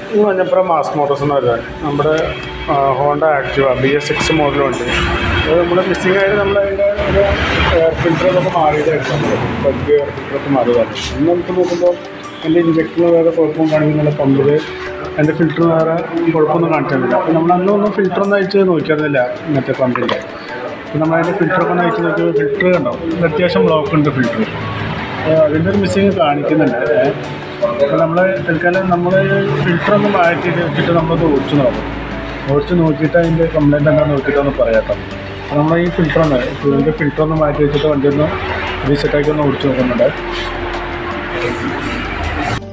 മഞ്ഞപ്പുറം mass Motors എന്ന് പറയുന്നത് നമ്മുടെ ആ, Honda Activa B S six model വണ്ടി അത് നമ്മൾ മിസ്സിംഗ് ആയിട്ട് നമ്മൾ അതിൻ്റെ ഒരു എയർ ഫിൽറ്ററൊക്കെ മാറിയതായിരുന്നു നമ്മൾ ബഗ് എയർ ഫിൽറ്ററൊക്കെ മാറിയതാണ് ഇന്ന് നമുക്ക് നോക്കുമ്പോൾ എൻ്റെ ഇഞ്ചക്ടറിന് വേറെ കുഴപ്പവും കാണിക്കുന്നില്ല പമ്പിൽ എൻ്റെ ഫിൽറ്റർ വേറെ കുഴപ്പമൊന്നും കാണിക്കുന്നില്ല അപ്പോൾ നമ്മൾ അന്നൊന്നും ഫിൽറ്റർ ഒന്നും അയച്ച് നോക്കിയിരുന്നില്ല മറ്റേ പമ്പിൻ്റെ അപ്പോൾ നമ്മൾ അതിൻ്റെ ഫിൽറ്ററൊക്കെ ഒന്ന് അയച്ച് നോക്കി ഫിൽറ്റർ കണ്ടോ ഇത് അത്യാവശ്യം ബ്ലോക്ക് ഉണ്ട് ഫിൽറ്റർ അതിൻ്റെ ഒരു മിസ്സിങ് കാണിക്കുന്നുണ്ട് ഏ. അപ്പോൾ നമ്മൾ തൽക്കാലം നമ്മൾ ഫിൽറ്റർ ഒന്ന് മാറ്റി വെച്ചിട്ട് നമ്മളത് ഓടിച്ച് നോക്കും ഓടിച്ച് നോക്കിയിട്ട് അതിൻ്റെ കംപ്ലൈൻറ്റ് എന്താണെന്ന് നോക്കിയിട്ട് ഒന്ന് പറയാം കേട്ടോ അപ്പോൾ നമ്മൾ ഈ ഫിൽറ്റർ ഒന്ന് ഇതിൻ്റെ ഫിൽറ്റർ ഒന്ന് മാറ്റി വെച്ചിട്ട് വണ്ടി ഒന്ന് റീസെറ്റാക്കി ഒന്ന് ഓടിച്ച് നോക്കുന്നുണ്ട്